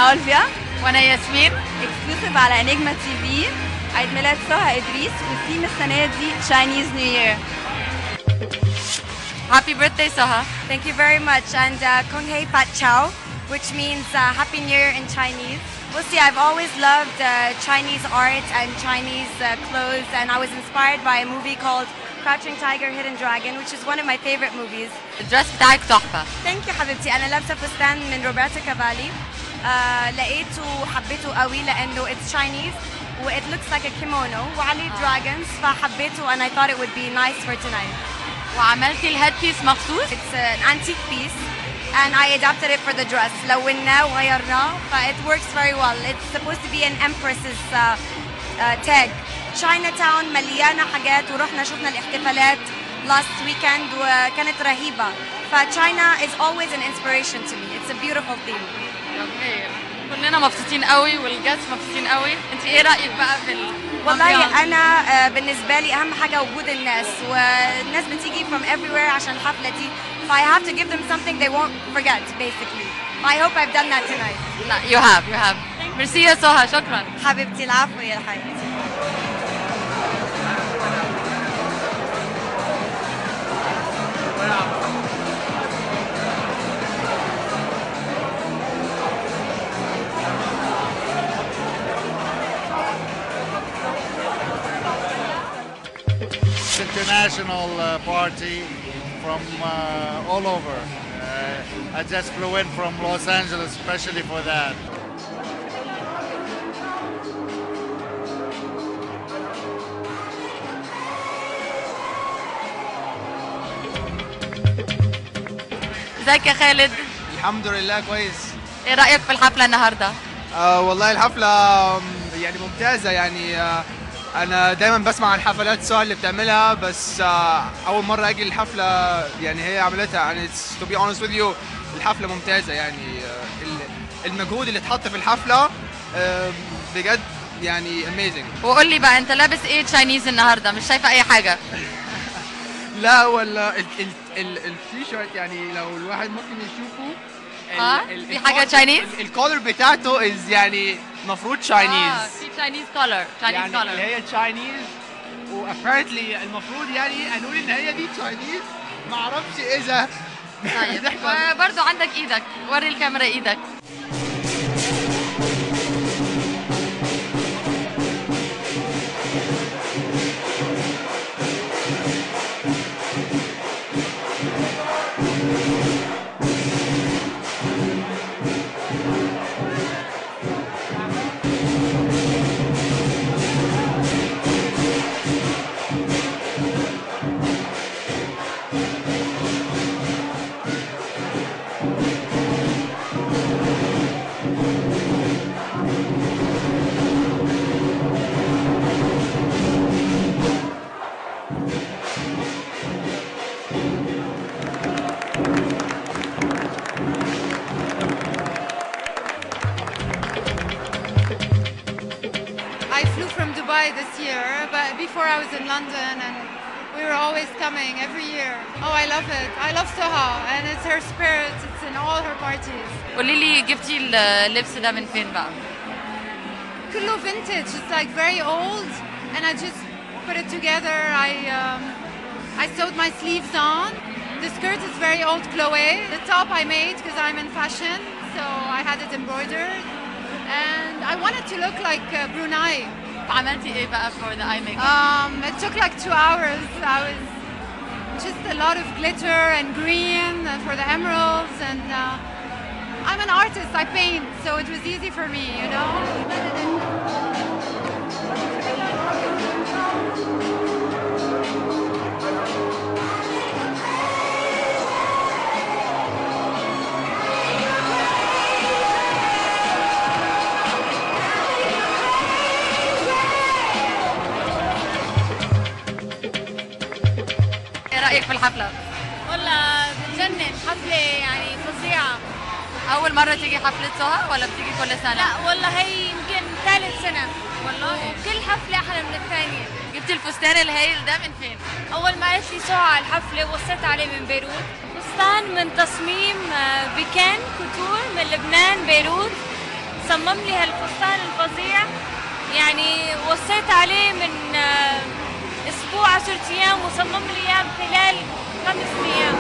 انا اولفيا وانا ياسمين اكسكلوسيف على نجمه تي في عيد ميلاد سهى ادريس والثيم السنه دي تشاينيز نيو يير هابي بيرثداي سهى Thank you very much and uh, Kong Hei Pat Chow which means uh, Happy New Year in Chinese. Well, see, I've always loved uh, Chinese art and Chinese uh, clothes, and I was inspired by a movie called Crouching Tiger, Hidden Dragon, which is one of my favorite movies. الدرس بتاعك تحفه Thank you حبيبتي أنا لابسة فستان من روبرتو كافالي آه لقيته وحبيته قوي لأنه it's Chinese و it looks like a kimono وعليه dragons فحبيته and I thought it would be nice for tonight. وعملتي الهيد بيس مخصوص It's an antique piece and I adapted it for the dress. لوناه وغيرناه ف it works very well. It's supposed to be an empress's uh, uh, tag. Chinatown مليانة حاجات ورحنا شفنا الاحتفالات last weekend وكانت رهيبة. ف China is always an inspiration to me. It's a beautiful theme. اوكي كلنا مبسوطين قوي والجاست مبسوطين قوي انت ايه رايك بقى في ال والله انا آه، بالنسبه لي اهم حاجه وجود الناس والناس بتيجي from everywhere عشان الحفله دي ف I have to give them something they won't forget basically I hope I've done that tonight لا يو هاف يو هاف ميرسي يا سهى شكرا حبيبتي العفو يا حبيبتي It's international uh, party from uh, all over. Uh, I just flew in from Los Angeles especially for that. ازيك يا خالد الحمد لله كويس ايه رايك في الحفله النهارده آه والله الحفلة آم، يعني ممتازة يعني آه أنا دايما بسمع عن حفلات سهى اللي بتعملها بس آه أول مرة أجي الحفلة يعني هي عملتها يعني it's- to be honest with you الحفلة ممتازة يعني آه ال- المجهود اللي اتحط في الحفلة آه بجد يعني amazing وقول لي بقى انت لابس ايه تشاينيز النهارده مش شايفه اي حاجه لا ولا ال- ال- ال- التيشيرت يعني لو الواحد ممكن يشوفه ال- آه، ال- في الكولر- حاجة Chinese؟ ال- الكولر بتاعته is يعني مفروض آه، Chinese في تشاينيز كولر تشاينيز يعني اللي كولر هي تشاينيز وابارنتلي المفروض يعني قالوا لي ان هي دي تشاينيز ما اعرفش اذا طيب ضحكة. وبرضه عندك ايدك وري الكاميرا ايدك I flew from Dubai this year, but before I was in London and we were always coming every year. Oh, I love it. I love Soha and it's her spirit. It's in all her parties. قولي لي جبتي اللبس ده من فين بقى Kullu vintage. It's like very old and I just put it together. I um, I sewed my sleeves on. The skirt is very old Chloe. The top I made because I'm in fashion, so I had it embroidered. And I wanted to look like uh, Brunei. عملتي ايه بقى for the eye makeup Um, it took like two hours. I was just a lot of glitter and green uh, for the emeralds, and uh, I'm an artist. I paint, so it was easy for me, you know. ايه رايك في الحفله والله بتجنن حفلة يعني فظيعة اول مره تيجي حفله سهى ولا بتيجي كل سنه لا والله هي يمكن ثالث سنة والله كل حفلة أحلى من الثانية جبتي الفستان الهايل ده من فين أول ما قالت لي سوى على الحفلة وصيت عليه من بيروت فستان من تصميم آه، بيكان كوتور من لبنان بيروت صمم لي هالفستان الفظيع يعني وصيت عليه من آه، اسبوع عشرة ايام وصمم لي اياه خلال خمس ايام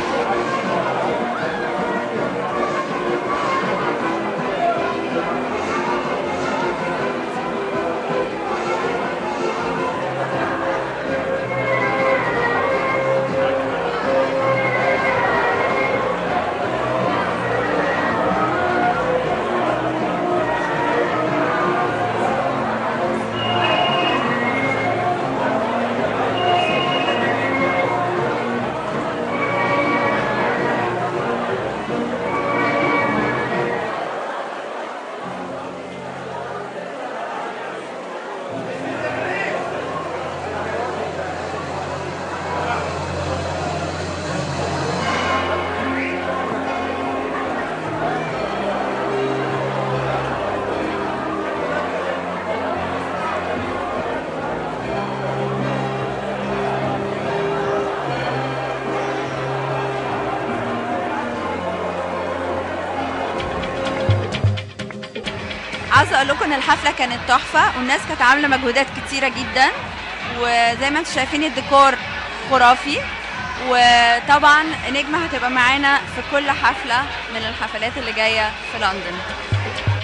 عاوزه اقول لكم ان الحفله كانت تحفه والناس كانت عامله مجهودات كتيره جدا وزي ما انتم شايفين الديكور خرافي وطبعا نجمه هتبقى معانا في كل حفله من الحفلات اللي جايه في لندن